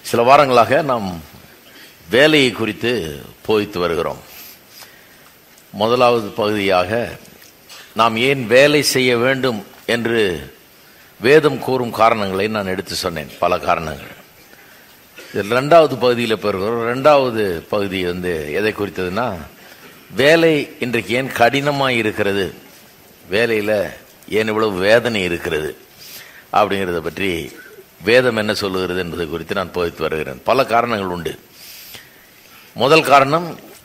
சில வாரங்களாக நாம் வேலையை குறித்து போதித்து வருகிறோம் முதலாவது பகுதியாக நாம் ஏன் வேலை செய்ய வேண்டும் என்று வேதம் கூறும் காரணங்களை நான் எடுத்து சொன்னேன் பல காரணங்கள் இதில் ரெண்டாவது பகுதியில் பெறுகிறோம் ரெண்டாவது பகுதி வந்து எதை குறித்ததுன்னா வேலை இன்றைக்கு ஏன் கடினமாக இருக்கிறது வேலையில் ஏன் இவ்வளவு வேதனை இருக்கிறது அப்படிங்கிறத பற்றி வேதம் என்ன சொல்லுகிறது என்பதை குறித்து நான் போதித்து வருகிறேன் பல காரணங்கள் உண்டு முதல் காரணம்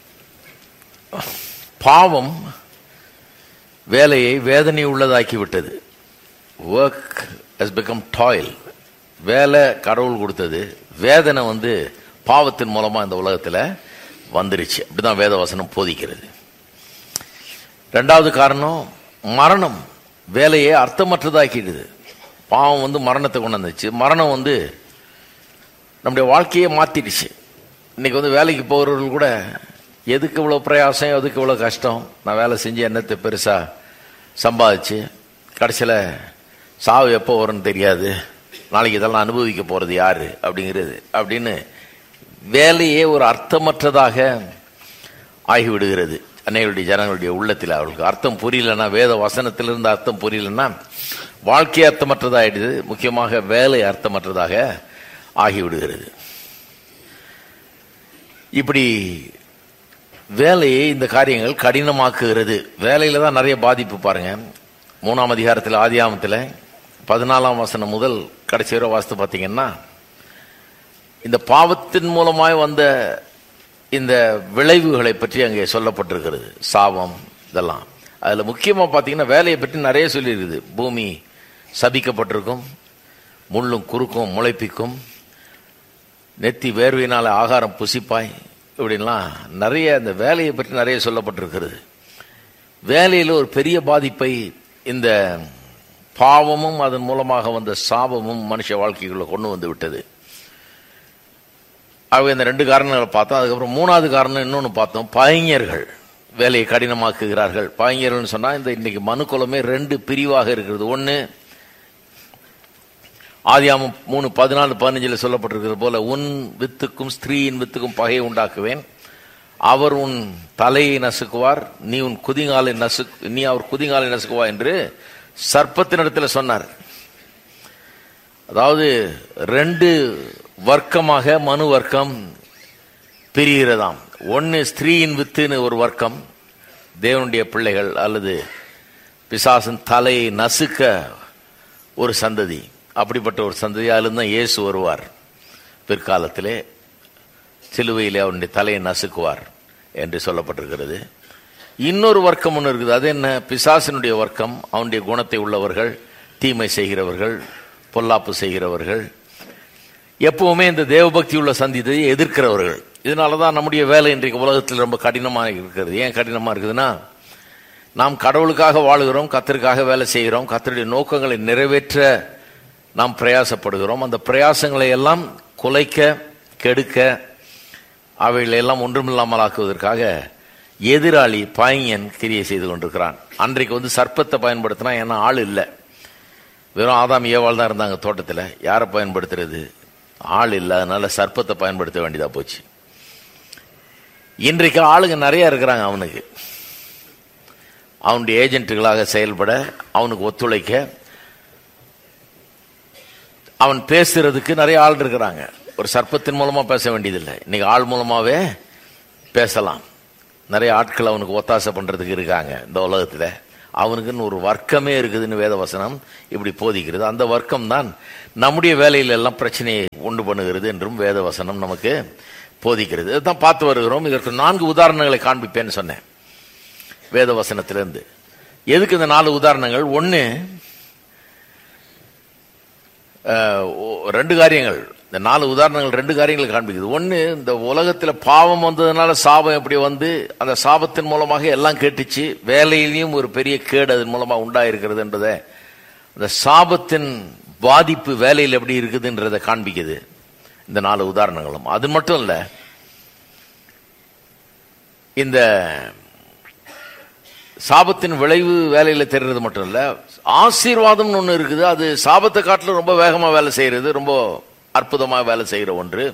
பாவம் வேலையை வேதனை உள்ளதாக்கி விட்டது ஒர்க் ஹஸ் பிகம் டாயில் வேலை கடவுள் கொடுத்தது வேதனை வந்து பாவத்தின் மூலமா இந்த உலகத்தில் வந்துருச்சு அப்படிதான் வேத வசனம் போதிக்கிறது ரெண்டாவது காரணம் மரணம் வேலையை அர்த்தமற்றதாக்கிடுது பாவம் வந்து மரணத்தை கொண்டு வந்துச்சு மரணம் வந்து நம்முடைய வாழ்க்கையை மாத்திடுச்சு இன்னைக்கு வந்து வேலைக்கு போகிறவர்கள் கூட எதுக்கு இவ்வளோ பிரயாசம் எதுக்கு இவ்வளோ கஷ்டம் நான் வேலை செஞ்சு என்னத்தை பெருசாக சம்பாதிச்சு கடைசியில் சாவு எப்போ வரும்னு தெரியாது நாளைக்கு இதெல்லாம் அனுபவிக்க போகிறது யாரு அப்படிங்கிறது அப்படின்னு வேலையே ஒரு அர்த்தமற்றதாக ஆகிவிடுகிறது அன்னைகளுடைய ஜனங்களுடைய உள்ளத்தில் அவர்களுக்கு அர்த்தம் புரியலன்னா வேத வசனத்திலிருந்து அர்த்தம் புரியலன்னா வாழ்க்கை அர்த்தமற்றதாகிடுது முக்கியமாக வேலை அர்த்தமற்றதாக ஆகிவிடுகிறது இப்படி வேலையை இந்த காரியங்கள் கடினமாக்குகிறது வேலையில தான் நிறைய பாதிப்பு பாருங்க மூணாம் அதிகாரத்தில் ஆதியாமத்தில் பதினாலாம் வசனம் முதல் கடைசி வரை வாசித்து பார்த்தீங்கன்னா இந்த பாவத்தின் மூலமாய் வந்த இந்த விளைவுகளை பற்றி அங்கே சொல்லப்பட்டிருக்கிறது சாபம் இதெல்லாம் அதில் முக்கியமாக பார்த்தீங்கன்னா வேலையை பற்றி நிறைய சொல்லியிருக்குது பூமி சபிக்கப்பட்டிருக்கும் முள்ளும் குறுக்கும் முளைப்பிக்கும் நெத்தி வேர்வையினால ஆகாரம் புசிப்பாய் இப்படின்லாம் நிறைய இந்த வேலையை பற்றி நிறைய சொல்லப்பட்டிருக்கிறது வேலையில் ஒரு பெரிய பாதிப்பை இந்த பாவமும் அதன் மூலமாக வந்த சாபமும் மனுஷ வாழ்க்கைக்குள்ள கொண்டு வந்து விட்டது ஆகவே இந்த ரெண்டு காரணங்களை பார்த்தோம் அதுக்கப்புறம் மூணாவது காரணம் இன்னொன்று பார்த்தோம் பைஞர்கள் வேலையை கடினமாக்குகிறார்கள் பைஞர்கள்னு சொன்னால் இந்த இன்னைக்கு மனுக்குலமே ரெண்டு பிரிவாக இருக்கிறது ஒன்று ஆதியாமம் மூணு பதினாலு பதினஞ்சில் சொல்லப்பட்டிருக்கிறது போல உன் வித்துக்கும் ஸ்திரீயின் வித்துக்கும் பகையை உண்டாக்குவேன் அவர் உன் தலையை நசுக்குவார் நீ உன் குதிங்காலை நசு நீ அவர் குதிங்காலை நசுக்குவா என்று சர்ப்பத்தினிடத்தில் சொன்னார் அதாவது ரெண்டு வர்க்கமாக மனு வர்க்கம் பிரிகிறதாம் ஒன்று ஸ்திரீயின் வித்துன்னு ஒரு வர்க்கம் தேவனுடைய பிள்ளைகள் அல்லது பிசாசன் தலையை நசுக்க ஒரு சந்ததி அப்படிப்பட்ட ஒரு சந்ததி அதிலிருந்து தான் இயேசு வருவார் பிற்காலத்திலே சிலுவையிலே அவனுடைய தலையை நசுக்குவார் என்று சொல்லப்பட்டிருக்கிறது இன்னொரு வர்க்கம் ஒன்று இருக்குது அது என்ன பிசாசினுடைய வர்க்கம் அவனுடைய குணத்தை உள்ளவர்கள் தீமை செய்கிறவர்கள் பொல்லாப்பு செய்கிறவர்கள் எப்பவுமே இந்த தேவபக்தி உள்ள சந்தித்தை எதிர்க்கிறவர்கள் இதனால தான் நம்முடைய வேலை இன்றைக்கு உலகத்தில் ரொம்ப கடினமாக இருக்கிறது ஏன் கடினமாக இருக்குதுன்னா நாம் கடவுளுக்காக வாழுகிறோம் கத்தருக்காக வேலை செய்கிறோம் கத்தருடைய நோக்கங்களை நிறைவேற்ற நாம் பிரயாசப்படுகிறோம் அந்த பிரயாசங்களை எல்லாம் குலைக்க கெடுக்க அவைகளை எல்லாம் ஒன்றுமில்லாமல் ஆக்குவதற்காக எதிராளி பாயன் கிரியை செய்து கொண்டிருக்கிறான் அன்றைக்கு வந்து சர்ப்பத்தை பயன்படுத்தினா ஏன்னா ஆள் இல்லை வெறும் ஆதாம் ஏவாள் தான் இருந்தாங்க தோட்டத்தில் யாரை பயன்படுத்துறது ஆள் இல்லை அதனால சர்ப்பத்தை பயன்படுத்த வேண்டியதா போச்சு இன்றைக்கு ஆளுங்க நிறைய இருக்கிறாங்க அவனுக்கு அவனுடைய ஏஜென்ட்டுகளாக செயல்பட அவனுக்கு ஒத்துழைக்க அவன் பேசுறதுக்கு நிறைய ஆள் இருக்கிறாங்க ஒரு சர்ப்பத்தின் மூலமா பேச வேண்டியதில்லை இன்னைக்கு ஆள் மூலமாவே பேசலாம் நிறைய ஆட்கள் அவனுக்கு ஒத்தாசை பண்றதுக்கு இருக்காங்க இந்த உலகத்துல அவனுக்குன்னு ஒரு வர்க்கமே இருக்குதுன்னு வேதவசனம் இப்படி போதிக்கிறது அந்த வர்க்கம் தான் நம்முடைய வேலையில எல்லாம் பிரச்சனையை உண்டு பண்ணுகிறது என்றும் வேதவசனம் நமக்கு போதிக்கிறது இதுதான் பார்த்து வருகிறோம் இதற்கு நான்கு உதாரணங்களை காண்பிப்பேன்னு சொன்னேன் வேதவசனத்திலிருந்து எதுக்கு இந்த நாலு உதாரணங்கள் ஒன்று ரெண்டு காரியங்கள் இந்த நாலு உதாரணங்கள் ரெண்டு காரியங்கள் காண்பிக்குது ஒன்று இந்த உலகத்தில் பாவம் வந்ததுனால சாபம் எப்படி வந்து அந்த சாபத்தின் மூலமாக எல்லாம் கேட்டுச்சு வேலையிலையும் ஒரு பெரிய கேடு அதன் மூலமாக உண்டாயிருக்கிறது என்றதை அந்த சாபத்தின் பாதிப்பு வேலையில் எப்படி இருக்குதுன்றதை காண்பிக்குது இந்த நாலு உதாரணங்களும் அது மட்டும் இல்லை இந்த சாபத்தின் விளைவு வேலையில தெரிறது மட்டும் இல்ல ஆசீர்வாதம்னு ஒண்ணு இருக்குது அது சாபத்தை காட்டிலும் ரொம்ப வேகமா வேலை செய்யறது ரொம்ப அற்புதமாக வேலை செய்கிற ஒன்று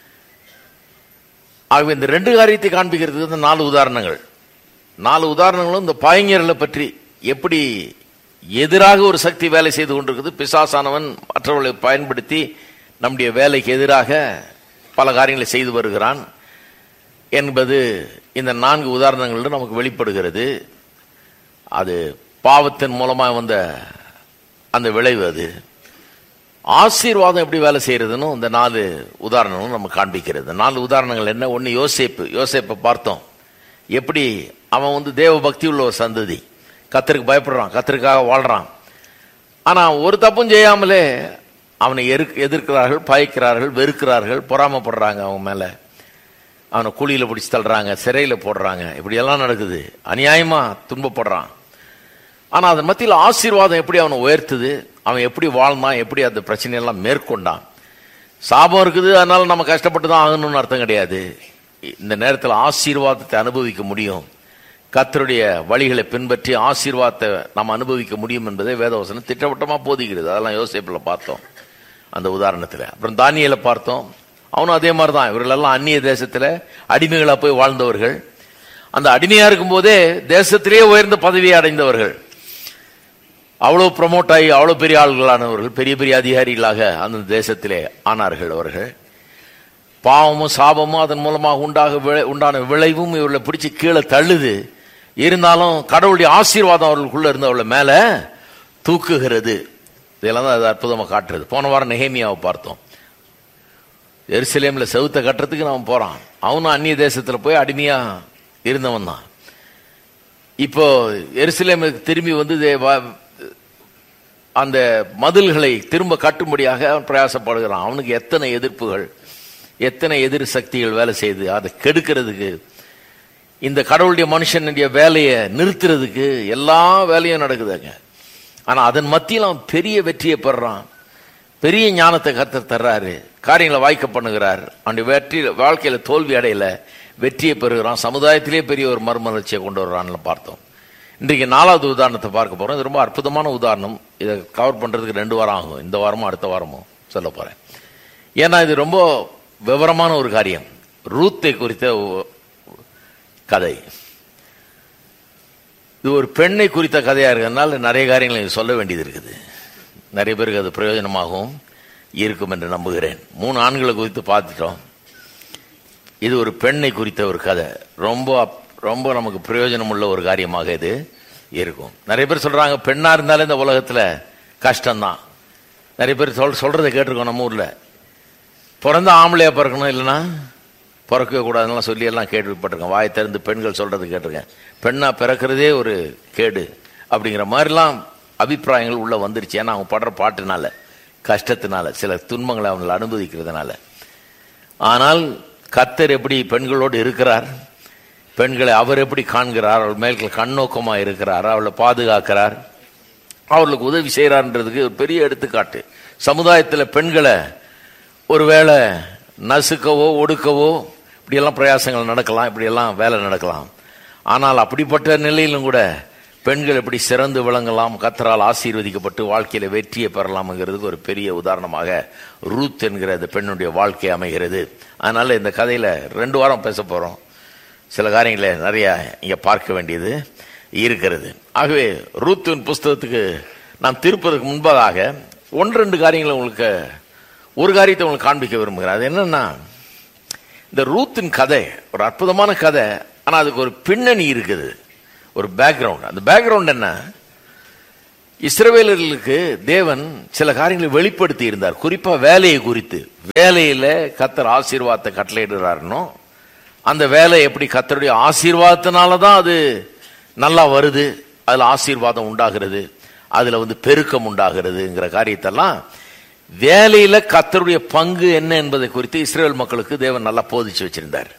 ஆகவே இந்த ரெண்டு காரியத்தை காண்பிக்கிறதுக்கு இந்த நாலு உதாரணங்கள் நாலு உதாரணங்களும் இந்த பாயங்கர்களை பற்றி எப்படி எதிராக ஒரு சக்தி வேலை செய்து கொண்டிருக்குது பிசாசானவன் மற்றவர்களை பயன்படுத்தி நம்முடைய வேலைக்கு எதிராக பல காரியங்களை செய்து வருகிறான் என்பது இந்த நான்கு உதாரணங்களில் நமக்கு வெளிப்படுகிறது அது பாவத்தின் மூலமாக வந்த அந்த விளைவு அது ஆசீர்வாதம் எப்படி வேலை செய்யறதுன்னு இந்த நாலு உதாரணங்களும் நம்ம காண்பிக்கிறது நாலு உதாரணங்கள் என்ன ஒன்று யோசேப்பு யோசேப்பை பார்த்தோம் எப்படி அவன் வந்து தேவ பக்தி உள்ள ஒரு சந்ததி கத்தருக்கு பயப்படுறான் கத்தருக்காக வாழ்றான் ஆனால் ஒரு தப்பும் செய்யாமலே அவனை எதிர்க் எதிர்க்கிறார்கள் பயக்கிறார்கள் வெறுக்கிறார்கள் பொறாமப்படுறாங்க அவன் மேலே அவனை கூலியில் பிடிச்சி தள்ளுறாங்க சிறையில் போடுறாங்க இப்படியெல்லாம் நடக்குது அநியாயமாக துன்பப்படுறான் ஆனால் அதன் மத்தியில் ஆசீர்வாதம் எப்படி அவனை உயர்த்துது அவன் எப்படி வாழ்ந்தான் எப்படி அந்த பிரச்சனையெல்லாம் மேற்கொண்டான் சாபம் இருக்குது அதனால நம்ம கஷ்டப்பட்டு தான் ஆகணும்னு அர்த்தம் கிடையாது இந்த நேரத்தில் ஆசீர்வாதத்தை அனுபவிக்க முடியும் கத்தருடைய வழிகளை பின்பற்றி ஆசீர்வாதத்தை நாம் அனுபவிக்க முடியும் என்பதை வேதவசனம் திட்டவட்டமாக போதிக்கிறது அதெல்லாம் யோசிப்பில் பார்த்தோம் அந்த உதாரணத்தில் அப்புறம் தானியலை பார்த்தோம் அவனும் அதே மாதிரி தான் இவர்களெல்லாம் அந்நிய தேசத்தில் அடிமைகளாக போய் வாழ்ந்தவர்கள் அந்த அடிமையாக இருக்கும்போதே தேசத்திலேயே உயர்ந்த பதவியை அடைந்தவர்கள் அவ்வளோ ப்ரமோட் ஆகி அவ்வளோ பெரிய ஆள்களானவர்கள் பெரிய பெரிய அதிகாரிகளாக அந்த தேசத்திலே ஆனார்கள் அவர்கள் பாவமும் சாபமும் அதன் மூலமாக உண்டாக விளை- உண்டான விளைவும் இவர்களை பிடிச்சி கீழே தள்ளுது இருந்தாலும் கடவுளுடைய ஆசீர்வாதம் அவர்களுக்குள்ள இருந்து அவளை மேல தூக்குகிறது இதெல்லாம் தான் அது அற்புதமாக காட்டுறது போன வாரம் நெஹேமியாவை பார்த்தோம் எருசலேம்ல செவுத்த கட்டுறதுக்கு அவன் போறான் அவனும் அந்நிய தேசத்துல போய் அடிமையா இருந்தவன் தான் இப்போ எருசலேமுக்கு திரும்பி வந்து தே- வா- அந்த மதில்களை திரும்ப கட்டும்படியாக அவன் பிரயாசப்படுகிறான் அவனுக்கு எத்தனை எதிர்ப்புகள் எத்தனை எதிர் சக்திகள் வேலை செய்யுது அதை கெடுக்கிறதுக்கு இந்த கடவுளுடைய மனுஷனுடைய வேலையை நிறுத்துறதுக்கு எல்லா வேலையும் நடக்குதுங்க ஆனா அதன் மத்தியில் அவன் பெரிய வெற்றியை பெறான் பெரிய ஞானத்தை கத்தர் தர்றாரு காரியங்களை வாய்க்க பண்ணுகிறார் அவனுடைய வெற்றி வாழ்க்கையில தோல்வி அடையல வெற்றியை பெறுகிறான் சமுதாயத்திலே பெரிய ஒரு மறுமலர்ச்சியை கொண்டு வர்றான்னு பார்த்தோம் இன்றைக்கு நாலாவது உதாரணத்தை பார்க்க போறோம் இது ரொம்ப அற்புதமான உதாரணம் இதை கவர் பண்றதுக்கு ரெண்டு வாரம் ஆகும் இந்த வாரமும் அடுத்த வாரமும் சொல்ல போறேன் ஏன்னா இது ரொம்ப விவரமான ஒரு காரியம் ரூத்தை குறித்த ஒ- கதை இது ஒரு பெண்ணை குறித்த கதையா இருக்கிறதுனால நிறைய காரியங்களை இங்க சொல்ல வேண்டியது இருக்குது நிறைய பேருக்கு அது பிரயோஜனமாகவும் இருக்கும் என்று நம்புகிறேன் மூணு ஆண்களை குறித்து பார்த்துட்டோம் இது ஒரு பெண்ணை குறித்த ஒரு கதை ரொம்ப அப்- ரொம்ப நமக்கு பிரயோஜனம் உள்ள ஒரு காரியமாக இது இருக்கும் நிறைய பேர் சொல்றாங்க பெண்ணா இருந்தாலே இந்த உலகத்துல கஷ்டம்தான் நிறைய பேர் சொல் சொல்றதை கேட்டிருக்கோம் நம்ம ஊர்ல பிறந்த ஆம்பளையா பிறக்கணும் இல்லைன்னா பிறக்கவே கூடாதுன்னு சொல்லி எல்லாம் கேள்விப்பட்டிருக்கேன் வாயை திறந்து பெண்கள் சொல்றது கேட்டிருக்கேன் பெண்ணா பிறக்கிறதே ஒரு கேடு அப்படிங்கிற மாதிரிலாம் அபிப்பிராயங்கள் உள்ள வந்துருச்சு ஏன்னா அவங்க படுற பாட்டுனால கஷ்டத்தினால சில துன்பங்களை அவங்க அனுபவிக்கிறதுனால ஆனால் கத்தர் எப்படி பெண்களோடு இருக்கிறார் பெண்களை அவர் எப்படி காண்கிறார் அவள் மேல் கண்ணோக்கமாக இருக்கிறார் அவளை பாதுகாக்கிறார் அவர்களுக்கு உதவி செய்கிறார்ன்றதுக்கு ஒரு பெரிய எடுத்துக்காட்டு சமுதாயத்தில் பெண்களை ஒருவேளை நசுக்கவோ ஒடுக்கவோ இப்படியெல்லாம் பிரயாசங்கள் நடக்கலாம் இப்படியெல்லாம் வேலை நடக்கலாம் ஆனால் அப்படிப்பட்ட நிலையிலும் கூட பெண்கள் எப்படி சிறந்து விளங்கலாம் கத்தரால் ஆசீர்வதிக்கப்பட்டு வாழ்க்கையில வெற்றியை பெறலாம்ங்கிறதுக்கு ஒரு பெரிய உதாரணமாக ரூத் என்கிற இந்த பெண்ணுடைய வாழ்க்கை அமைகிறது அதனால இந்த கதையில ரெண்டு வாரம் பேச போறோம் சில காரியங்களை நிறைய இங்க பார்க்க வேண்டியது இருக்கிறது ஆகவே ரூத்தின் புஸ்தகத்துக்கு நாம் திருப்பதற்கு முன்பதாக ஒன்று ரெண்டு காரியங்களை உங்களுக்கு ஒரு காரியத்தை உங்களுக்கு காண்பிக்க விரும்புகிறேன் அது என்னன்னா இந்த ரூத்தின் கதை ஒரு அற்புதமான கதை ஆனா அதுக்கு ஒரு பின்னணி இருக்குது ஒரு பேக்ரவுண்ட் அந்த பேக்ரவுண்ட் என்ன இஸ்ரவேலர்களுக்கு தேவன் சில காரியங்களை வெளிப்படுத்தி இருந்தார் குறிப்பா வேலையை குறித்து வேலையில கத்தர் ஆசீர்வாதத்தை கட்டளையிடுறாருனோ அந்த வேலை எப்படி கத்தருடைய ஆசீர்வாதத்தினால தான் அது நல்லா வருது அதுல ஆசீர்வாதம் உண்டாகிறது அதுல வந்து பெருக்கம் உண்டாகிறதுங்கிற காரியத்தெல்லாம் வேலையில கத்தருடைய பங்கு என்ன என்பதை குறித்து இஸ்ரேல் மக்களுக்கு தேவன் நல்லா போதிச்சு வச்சிருந்தார்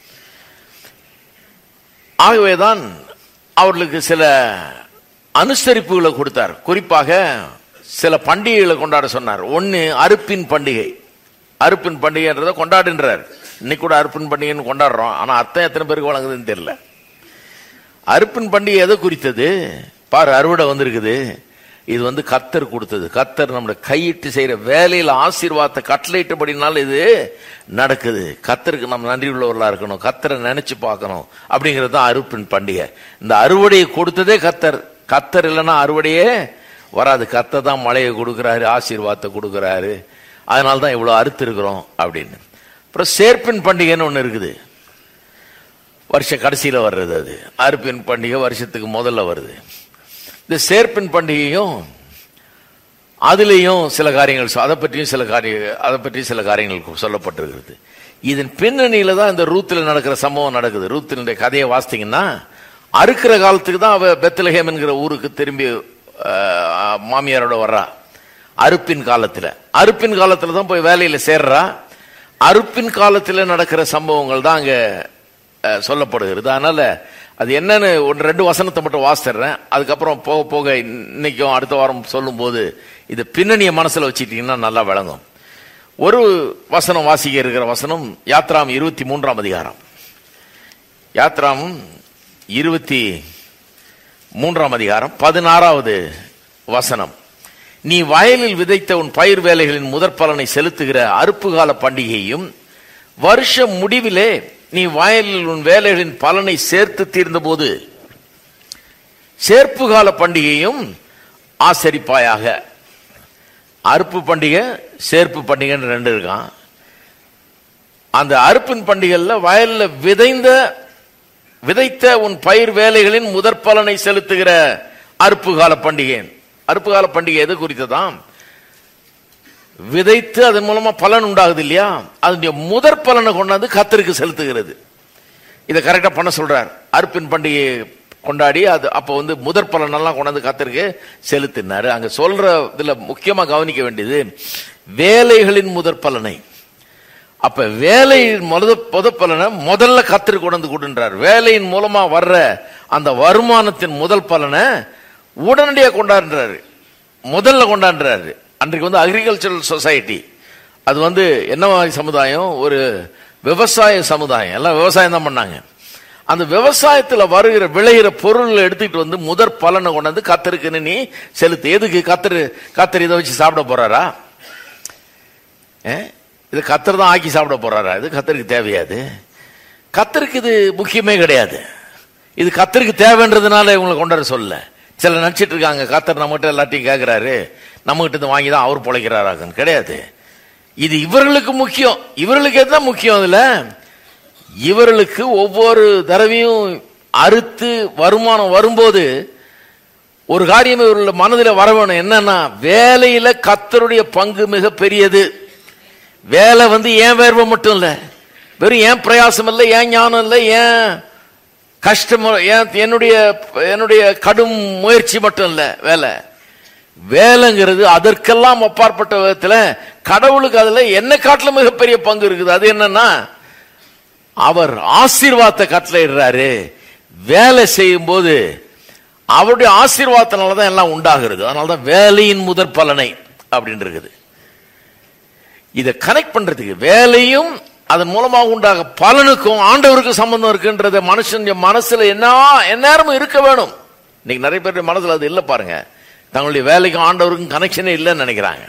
ஆகவேதான் அவர்களுக்கு சில அனுசரிப்புகளை கொடுத்தார் குறிப்பாக சில பண்டிகைகளை கொண்டாட சொன்னார் ஒன்னு அறுப்பின் பண்டிகை அறுப்பின் பண்டிகைன்றதை கொண்டாடுன்றார் இன்னைக்கு கூட அறுப்பின் பண்டிகைன்னு கொண்டாடுறோம் ஆனா அர்த்தம் எத்தனை பேருக்கு வழங்குதுன்னு தெரியல அறுப்பின் பண்டிகை எதை குறித்தது பாரு அறுவடை வந்திருக்குது இது வந்து கத்தர் கொடுத்தது கத்தர் நம்மளை கையிட்டு செய்யற வேலையில ஆசீர்வாதத்தை கட்டளையிட்டபடினால இது நடக்குது கத்தருக்கு நம்ம நன்றி உள்ளவர்களா இருக்கணும் கத்தரை நினைச்சு பார்க்கணும் அப்படிங்கிறது தான் அறுப்பின் பண்டிகை இந்த அறுவடையை கொடுத்ததே கத்தர் கத்தர் இல்லைன்னா அறுவடையே வராது கத்தர் தான் மழையை கொடுக்குறாரு ஆசீர்வாதத்தை கொடுக்குறாரு அதனால தான் இவ்வளோ அறுத்து இருக்கிறோம் அப்படின்னு அப்புறம் சேர்ப்பின் பண்டிகைன்னு ஒன்று இருக்குது வருஷ கடைசியில் வர்றது அது அறுப்பின் பண்டிகை வருஷத்துக்கு முதல்ல வருது இந்த சேர்ப்பின் பண்டிகையும் அதுலேயும் சில காரியங்கள் சொ- அதை பற்றியும் சில காரிய அதை பற்றியும் சில காரியங்கள் சொல்லப்பட்டிருக்கிறது இதன் பின்னணியில தான் இந்த ரூத்தில் நடக்கிற சம்பவம் நடக்குது ரூத்தினுடைய கதையை வாசித்தீங்கன்னா அறுக்கிற காலத்துக்கு தான் அவ பெத்லஹேம் என்கிற ஊருக்கு திரும்பி அஹ், மாமியாரோட வர்றா அறுப்பின் காலத்துல அறுப்பின் காலத்துல தான் போய் வேலையில சேர்றா அறுப்பின் காலத்துல நடக்கிற சம்பவங்கள் தான் அங்க அஹ், சொல்லப்படுகிறது அதனால அது என்னன்னு ஒன்று ரெண்டு வசனத்தை மட்டும் வாசிடுறேன் அதுக்கப்புறம் போக போக இன்னைக்கும் அடுத்த வாரம் சொல்லும்போது இது பின்னணியை மனசுல வச்சுக்கிட்டீங்கன்னா நல்லா விளங்கும் ஒரு வசனம் வாசிக்க இருக்கிற வசனம் யாத்ராம் இருபத்தி மூன்றாம் அதிகாரம் யாத்ராம் இருபத்தி மூன்றாம் அதிகாரம் பதினாறாவது வசனம் நீ வயலில் விதைத்த உன் பயிர் வேலைகளின் முதற் பலனை செலுத்துகிற அறுப்பு கால பண்டிகையும் வருஷ முடிவிலே நீ வயலில் உன் வேலைகளின் பலனை சேர்த்து தீர்ந்தபோது சேர்ப்பு கால பண்டிகையும் ஆசரிப்பாயாக அறுப்பு பண்டிகை சேர்ப்பு பண்டிகைன்னு ரெண்டு இருக்கான் அந்த அறுப்பின் பண்டிகையில் வயல்ல விதைந்த விதைத்த உன் பயிர் வேலைகளின் முதற் பலனை செலுத்துகிற அறுப்பு கால பண்டிகை அறுப்பு கால பண்டிகை எது குறித்ததாம் விதைத்து அதன் மூலமா பலன் உண்டாகுது இல்லையா அதனுடைய முதற் பலனை கொண்டாந்து கத்தருக்கு செலுத்துகிறது இதை கரெக்டா பண்ண சொல்றார் அறுப்பின் பண்டிகையை கொண்டாடி அது அப்போ வந்து முதற் பலன் எல்லாம் கொண்டாந்து கத்தருக்கு செலுத்தினாரு அங்க சொல்ற இதுல முக்கியமா கவனிக்க வேண்டியது வேலைகளின் முதற் பலனை அப்ப வேலையின் முத முத பலனை முதல்ல கத்தருக்கு கொண்டு கொடுன்றார் வேலையின் மூலமா வர்ற அந்த வருமானத்தின் முதல் பலனை உடனடியாக கொண்டாடுறாரு முதல்ல கொண்டாடுறாரு அன்றைக்கு வந்து அக்ரிகல்ச்சரல் சொசைட்டி அது வந்து என்ன மாதிரி சமுதாயம் ஒரு விவசாய சமுதாயம் எல்லாம் விவசாயம் தான் பண்ணாங்க அந்த விவசாயத்துல வருகிற விளைகிற பொருளை எடுத்துக்கிட்டு வந்து முதற் பலனை கொண்டாந்து கத்தருக்கு நீ செலுத்து எதுக்கு கத்தரு கத்தர் இதை வச்சு சாப்பிட போறாரா ஏ? இது கத்தர் தான் ஆக்கி சாப்பிட போறாரா இது கத்தருக்கு தேவையாது கத்தருக்கு இது முக்கியமே கிடையாது இது கத்தருக்கு தேவைன்றதுனால இவங்களை கொண்டாட சொல்ல சில நினைச்சிட்டு இருக்காங்க கத்தர் நம்மகிட்ட எல்லாத்தையும் கேட்கிறாரு நம்ம கிட்ட இருந்து வாங்கி தான் அவர் பொழைக்கிறாராகன்னு கிடையாது இது இவர்களுக்கு முக்கியம் இவர்களுக்கு எதுதான் முக்கியம் அதுல இவர்களுக்கு ஒவ்வொரு தடவையும் அறுத்து வருமானம் வரும்போது ஒரு காரியம் இவர்கள் மனதில் வர வேணும் என்னன்னா வேலையில கத்தருடைய பங்கு மிக பெரியது வேலை வந்து ஏன் வேர்வை மட்டும் இல்ல வெறும் ஏன் பிரயாசம் இல்லை ஏன் ஞானம் இல்லை ஏன் கஷ்டம் ஏன் என்னுடைய என்னுடைய கடும் முயற்சி மட்டும் இல்ல வேலை வேலைங்கிறது அதற்கெல்லாம் அப்பாற்பட்ட விதத்துல கடவுளுக்கு அதுல என்ன காட்டிலும் மிகப்பெரிய பங்கு இருக்குது அது என்னன்னா அவர் ஆசீர்வாதத்தை கட்டளையிடுறாரு வேலை செய்யும் போது அவருடைய ஆசீர்வாதத்தினால தான் எல்லாம் உண்டாகிறது அதனால தான் வேலையின் முதற் பலனை அப்படின்னு இருக்குது இதை கனெக்ட் பண்றதுக்கு வேலையும் அதன் மூலமாக உண்டாக பலனுக்கும் ஆண்டவருக்கும் சம்பந்தம் இருக்குன்றத மனுஷன் மனசுல என்ன எந்நேரமும் இருக்க வேணும் இன்னைக்கு நிறைய பேர் மனசுல அது இல்லை பாருங்க தங்களுடைய வேலைக்கும் ஆண்டவருக்கும் கனெக்ஷனே இல்லைன்னு நினைக்கிறாங்க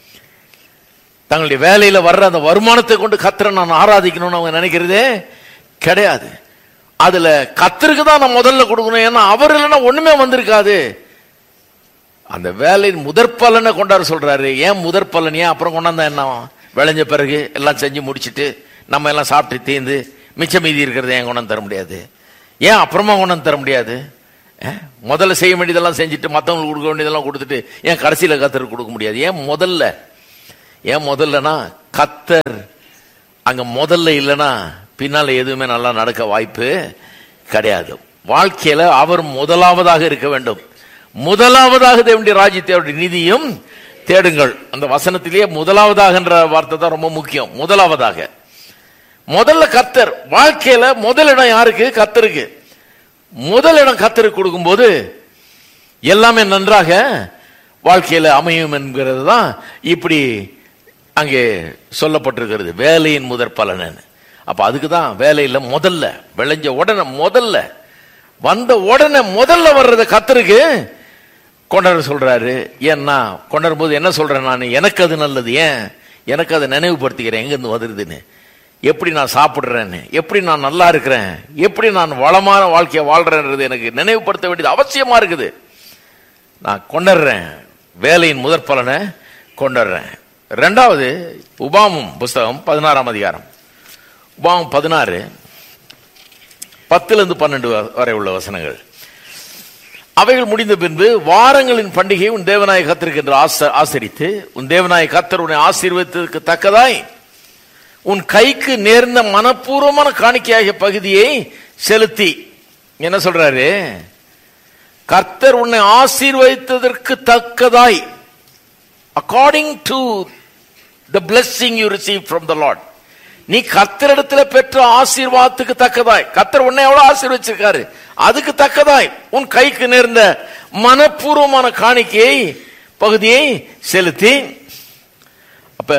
தங்களுடைய வேலையில வர்ற அந்த வருமானத்தை கொண்டு கத்தரை நான் ஆராதிக்கணும்னு அவங்க நினைக்கிறதே கிடையாது அதுல கத்தருக்கு தான் நான் முதல்ல கொடுக்கணும் ஏன்னா அவர் இல்லைன்னா ஒண்ணுமே வந்திருக்காது அந்த வேலையின் முதற் பலனை கொண்டாட சொல்றாரு ஏன் முதற் பலன் ஏன் அப்புறம் கொண்டாந்தா என்ன விளைஞ்ச பிறகு எல்லாம் செஞ்சு முடிச்சிட்டு நம்ம எல்லாம் சாப்பிட்டு தீர்ந்து மிச்சம் மீதி இருக்கிறத ஏன் கொண்டாந்து தர முடியாது ஏன் அப்புறமா கொண்டாந்து தர முடியாது அஹ்? முதல்ல செய்ய வேண்டியதெல்லாம் செஞ்சுட்டு மற்றவங்களுக்கு கொடுக்க வேண்டியதெல்லாம் கொடுத்துட்டு ஏன் கடைசியில் கத்தருக்கு கொடுக்க முடியாது ஏன் முதல்ல ஏன் முதல்லனா கத்தர் அங்க முதல்ல இல்லைன்னா பின்னால எதுவுமே நல்லா நடக்க வாய்ப்பு கிடையாது வாழ்க்கையில அவர் முதலாவதாக இருக்க வேண்டும் முதலாவதாக தேவனுடைய ராஜ்யத்தை அவருடைய நிதியும் தேடுங்கள் அந்த வசனத்திலேயே முதலாவதாகன்ற வார்த்தை தான் ரொம்ப முக்கியம் முதலாவதாக முதல்ல கத்தர் வாழ்க்கையில முதல் இடம் யாருக்கு கத்தருக்கு முதல் இடம் கத்தருக்கு கொடுக்கும்போது எல்லாமே நன்றாக வாழ்க்கையில அமையும் என்கிறது தான் இப்படி அங்கே சொல்லப்பட்டிருக்கிறது வேலையின் முதற் பலன் அப்ப அதுக்கு தான் வேலையில முதல்ல விளைஞ்ச உடனே முதல்ல வந்த உடனே முதல்ல வர்றது கத்தருக்கு கொண்டாட சொல்றாரு ஏன்னா கொண்டாடும் போது என்ன சொல்றேன் நான் எனக்கு அது நல்லது ஏன் எனக்கு அதை நினைவுபடுத்திக்கிறேன் எங்கிருந்து வருதுன்னு எப்படி நான் சாப்பிடுறேன்னு எப்படி நான் நல்லா இருக்கிறேன் எப்படி நான் வளமான வாழ்க்கையை வாழ்றேன்றது எனக்கு நினைவுபடுத்த வேண்டியது அவசியமா இருக்குது நான் கொண்டாடுறேன் வேலையின் முதற் பலனை கொண்டாடுறேன் ரெண்டாவது உபாமம் புஸ்தகம் பதினாறாம் அதிகாரம் உபாமம் பதினாறு பத்துல இருந்து பன்னெண்டு வ- வரை உள்ள வசனங்கள் அவைகள் முடிந்த பின்பு வாரங்களின் பண்டிகையை உன் தேவநாய கத்திருக்கின்ற ஆசரித்து உன் தேவநாய கத்தர் உன்னை ஆசீர்வதித்ததற்கு தக்கதாய் உன் கைக்கு நேர்ந்த மனப்பூர்வமான காணிக்கையாகிய பகுதியை செலுத்தி என்ன சொல்றாரு கர்த்தர் உன்னை ஆசீர்வதித்ததற்கு தக்கதாய் according to the blessing you receive from the Lord நீ கர்த்தரிடத்துல பெற்ற ஆசீர்வாதத்துக்கு தக்கதாய் கர்த்தர் உன்னை எவ்வளவு ஆசீர்வச்சிருக்காரு அதுக்கு தக்கதாய் உன் கைக்கு நேர்ந்த மனப்பூர்வமான காணிக்கையை பகுதியை செலுத்தி அப்ப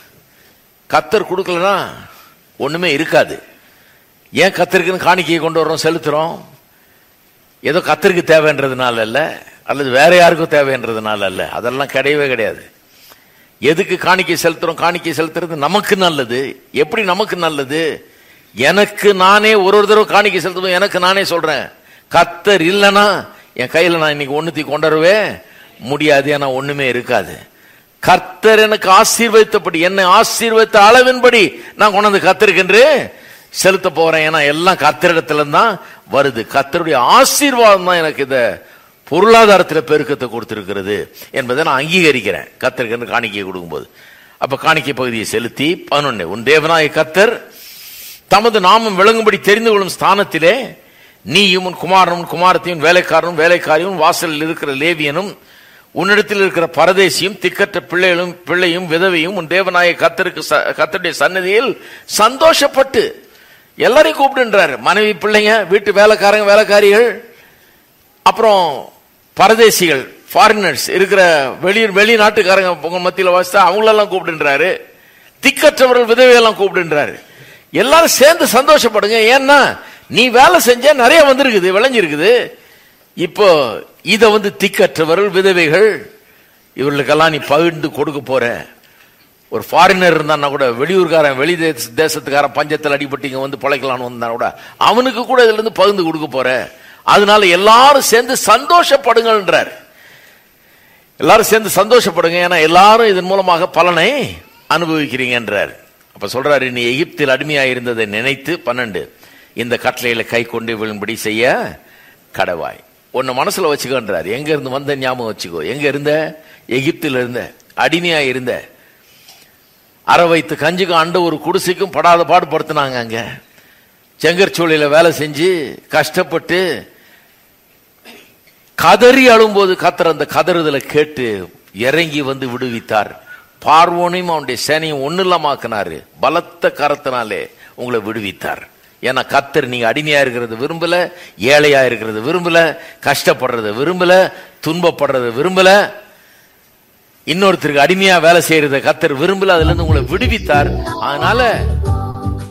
கத்தர் கொடுக்கலனா ஒண்ணுமே இருக்காது ஏன் கத்தருக்குன்னு காணிக்கையை கொண்டு வர்றோம் செலுத்துறோம் ஏதோ கத்தருக்கு தேவைன்றதுனால அல்ல அல்லது வேற யாருக்கும் தேவைன்றதுனால அல்ல அதெல்லாம் கிடையவே கிடையாது எதுக்கு காணிக்கை செலுத்துறோம் காணிக்கை செலுத்துறது நமக்கு நல்லது எப்படி நமக்கு நல்லது எனக்கு நானே ஒரு ஒரு தடவை காணிக்கை செலுத்துவோம் எனக்கு நானே சொல்றேன் கத்தர் இல்லைன்னா என் கையில நான் இன்னைக்கு ஒண்ணுத்தி கொண்டுறவே முடியாது ஏன்னா ஒண்ணுமே இருக்காது கர்த்தர் எனக்கு ஆசீர்வதித்தபடி என்னை ஆசீர்வதித்த அளவின்படி நான் கொண்டாந்து கத்திருக்கென்று செலுத்த போறேன் ஏன்னா எல்லாம் கர்த்தரிடத்துல தான் வருது கர்த்தருடைய ஆசீர்வாதம் தான் எனக்கு இத பொருளாதாரத்தில் பெருக்கத்தை கொடுத்திருக்கிறது என்பதை நான் அங்கீகரிக்கிறேன் கத்தருக்கு காணிக்கை கொடுக்கும்போது அப்ப காணிக்கை பகுதியை செலுத்தி பதினொன்னு உன் தேவனாய கத்தர் தமது நாமம் விளங்கும்படி தெரிந்து கொள்ளும் ஸ்தானத்திலே நீயும் உன் குமாரனும் உன் குமாரத்தையும் வேலைக்காரனும் வேலைக்காரியும் வாசலில் இருக்கிற லேவியனும் உன்னிடத்தில் இருக்கிற பரதேசியும் திக்கற்ற பிள்ளைகளும் பிள்ளையும் விதவையும் உன் தேவனாய கத்தருக்கு ச- கர்த்தருடைய சன்னதியில் சந்தோஷப்பட்டு எல்லாரையும் கூப்பிடுன்றாரு மனைவி பிள்ளைங்க வீட்டு வேலைக்காரங்க வேலைக்காரிகள் அப்புறம் பரதேசிகள் ஃபாரினர்ஸ் இருக்கிற வெளியூர் வெளிநாட்டுக்காரங்க உங்க மத்தியில் வாசித்தா அவங்களெல்லாம் கூப்பிடுன்றாரு திக்கற்றவர்கள் விதவையெல்லாம் கூப்பிடுன்றாரு எல்லாரும் சேர்ந்து சந்தோஷப்படுங்க ஏன்னா நீ வேலை செஞ்ச நிறைய வந்திருக்குது விளைஞ்சிருக்குது இப்போ இத வந்து திக்கற்றவர்கள் விதவைகள் இவர்களுக்கெல்லாம் நீ பகிர்ந்து கொடுக்க போற ஒரு ஃபாரினர் இருந்தான்னா கூட வெளியூர்காரன் வெளி தேச- தேசத்துக்காரன் பஞ்சத்தில் அடிபட்டு இங்க வந்து பிழைக்கலாம்னு வந்தா கூட அவனுக்கு கூட இதுல இருந்து பகிர்ந்து கொடுக்க போற அதனால எல்லாரும் சேர்ந்து சந்தோஷப்படுங்கன்றார் எல்லாரும் சேர்ந்து சந்தோஷப்படுங்க ஏன்னா எல்லாரும் இதன் மூலமாக பலனை அனுபவிக்கிறீங்கன்றார் அப்ப சொல்றாரு நீ எகிப்தில் அடிமையாக இருந்ததை நினைத்து பன்னெண்டு இந்த கட்டளையில கை கொண்டு விழும்படி செய்ய கடவாய் உன்னை மனசுல வச்சுக்கோன்றார் எங்க இருந்து வந்த ஞாபகம் வச்சுக்கோ எங்க இருந்த எகிப்தில் இருந்த அடிமையா இருந்த அரை வைத்து கஞ்சுக்கும் அண்ட ஒரு குடிசைக்கும் படாத பாடுபடுத்தினாங்க அங்க செங்கற்சூளையில வேலை செஞ்சு கஷ்டப்பட்டு கதறி அழும்போது கத்தர் அந்த கதறுதலை கேட்டு இறங்கி வந்து விடுவித்தார் பார்வோனையும் அவனுடைய சேனையும் ஒண்ணுலமாக்குனாரு பலத்த கரத்தினாலே உங்களை விடுவித்தார் ஏன்னா கத்தர் நீங்க அடிமையா இருக்கிறது விரும்பல ஏழையா இருக்கிறது விரும்பல கஷ்டப்படுறத விரும்பல துன்பப்படுறத விரும்பல இன்னொருத்தருக்கு அடிமையா வேலை செய்யறத கத்தர் விரும்பல அதுல இருந்து உங்களை விடுவித்தார் அதனால